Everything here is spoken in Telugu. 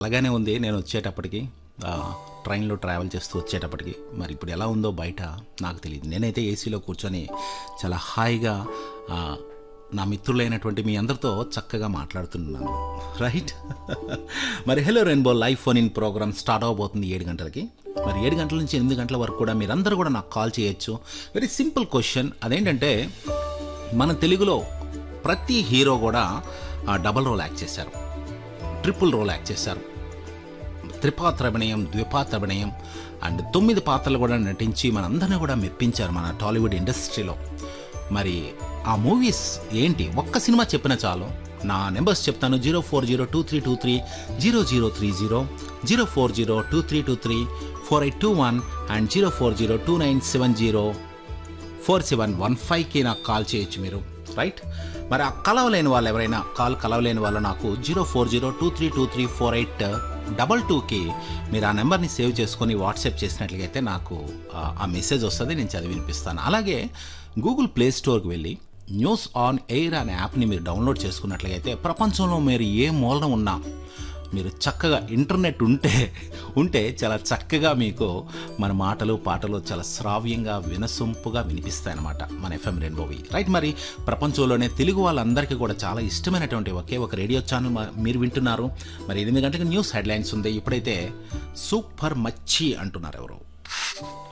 అలాగానే ఉంది నేను వచ్చేటప్పటికి ఆ, ట్రైన్లో ట్రావెల్ చేస్తూ వచ్చేటప్పటికి మరి ఇప్పుడు ఎలా ఉందో బయట నాకు తెలియదు నేనైతే ఏసీలో కూర్చొని చాలా హాయిగా ఆ, నా మిత్రులైనటువంటి మీ అందరితో చక్కగా మాట్లాడుతున్నాను రైట్ మరి hello rainbow live phone in programme start అవబోతుంది ఏడు గంటలకి మరి ఏడు గంటల నుంచి ఎనిమిది గంటల వరకు కూడా మీరందరూ కూడా నాకు కాల్ చేయొచ్చు వెరీ సింపుల్ క్వశ్చన్ అదేంటంటే మన తెలుగులో ప్రతి హీరో కూడా ఆ, డబల్ రోల్ యాక్ట్ చేశారు ట్రిపుల్ రోల్ యాక్ట్ చేశారు త్రిపాత్రభినయం ద్విపాత్రభినయం అండ్ తొమ్మిది పాత్రలు కూడా నటించి మనందరినీ కూడా మెప్పించారు మన టాలీవుడ్ ఇండస్ట్రీలో మరి ఆ మూవీస్ ఏంటి ఒక్క సినిమా చెప్పిన చాలు నా నెంబర్స్ చెప్తాను zero four zero two three two three zero zero three zero zero four zero two three two three four eight two one and zero four zero two nine seven zero four seven one ఫైవ్కి నాకు కాల్ చేయొచ్చు మీరు రైట్ మరి ఆ కలవలేని వాళ్ళు ఎవరైనా కాల్ కలవలేని వాళ్ళు నాకు zero four zero two three two three four eight double టూకి మీరు ఆ నెంబర్ని సేవ్ చేసుకొని వాట్సాప్ చేసినట్లయితే నాకు ఆ- ఆ మెసేజ్ వస్తుంది నేను చదివి వినిపిస్తాను అలాగే గూగుల్ ప్లే స్టోర్కి వెళ్ళి న్యూస్ ఆన్ ఎయిర్ అనే యాప్ని మీరు డౌన్లోడ్ చేసుకున్నట్లయితే ప్రపంచంలో మీరు ఏ మూలన ఉన్నా మీరు చక్కగా ఇంటర్నెట్ ఉంటే ఉంటే చాలా చక్కగా మీకు మన మాటలు పాటలు చాలా శ్రావ్యంగా వినసొంపుగా వినిపిస్తాయి అన్నమాట మన ఎఫ్ఎం రెయిన్బోవి రైట్ మరి ప్రపంచంలోనే తెలుగు వాళ్ళందరికీ కూడా చాలా ఇష్టమైనటువంటి ఒకే ఒక రేడియో ఛానల్ మ- మీరు వింటున్నారు మరి ఎనిమిది గంటలకు న్యూస్ హెడ్లైన్స్ ఉంది ఇప్పుడైతే సూపర్ మచ్చి అంటున్నారు ఎవరు